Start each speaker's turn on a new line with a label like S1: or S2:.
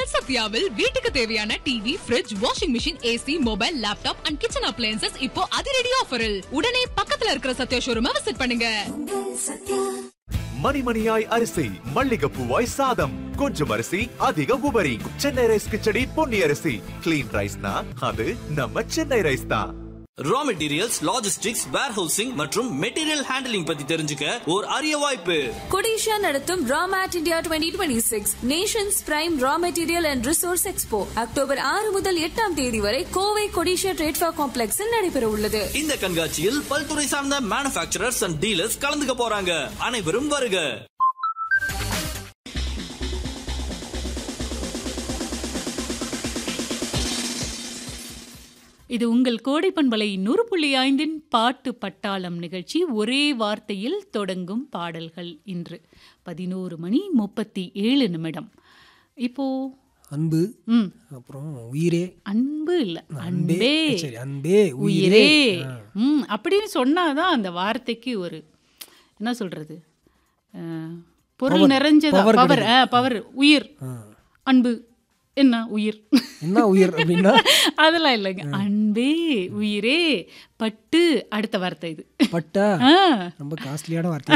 S1: உங்கள் சத்யாவில் வீட்டுக்கு தேவையான TV fridge washing machine AC mobile laptop and kitchen appliances இப்போ அதிரடி ஆஃபரில் உடனே பக்கத்துல இருக்கிற சத்யா ஷோரூமை விசிட் பண்ணுங்க
S2: மணிமணியாய் அரிசி மல்லிகைப்பூவாய் சாதம் கொஞ்சம் அரிசி அதிக உபரி சென்னை ரைஸ் கிச்சடி பொன்னி அரிசி கிளீன் ரைஸ்னா அது நம்ம சென்னை ரைஸ் தான்
S3: ரா மெட்டீரியல்ஸ் லாஜிஸ்டிக்ஸ் வேர்ஹவுசிங் மற்றும் மெட்டீரியல் ஹேண்டலிங் பத்தி தெரிஞ்சுக்க ஒரு அரிய வாய்ப்பு
S4: கொடிஷா நடத்தும் ராமேட் India twenty twenty six nations prime raw material and resource expo October ஆறு முதல் எட்டாம் தேதி வரை கோவை கொடிஷா ட்ரேட்ஃபா காம்ப்ளெக்ஸில் நடைபெற உள்ளது
S3: இந்த கண்காட்சியில் பல்துறை சார்ந்த மேனுபேக்சரர்ஸ் அண்ட் டீலர்ஸ் கலந்துக்க போறாங்க அனைவரும் வருக
S5: இது உங்கள் கோடை பண்பலை நூறு புள்ளி ஐந்தின் பாட்டு பட்டாளம் நிகழ்ச்சி ஒரே வார்த்தையில் தொடங்கும் பாடல்கள் இன்று பதினோரு மணி முப்பத்தி ஏழு நிமிடம் இப்போ
S6: அன்பு
S5: ம்
S6: அப்புறம் உயிரே
S5: அன்பு இல்ல
S6: அன்பே
S5: அன்பே
S6: சரி அன்பே
S5: உயிரே
S6: ஆ.
S5: ம் அப்படின்னு சொன்னாதான் அந்த வார்த்தைக்கு ஒரு என்ன சொல்றது அஹ், பொருள்
S6: Power.
S5: நிறைஞ்சதா
S6: Power
S5: பவர் பவர் உயிர் அன்பு என்ன உயிர்
S6: என்ன உயிர் அப்படின்னா
S5: அதெல்லாம் இல்லைங்க அன்பே உயிரே பட்டு அடுத்த வார்த்தை இது
S6: பட்டா
S5: ஆ
S6: ரொம்ப காஸ்ட்லியான வார்த்தை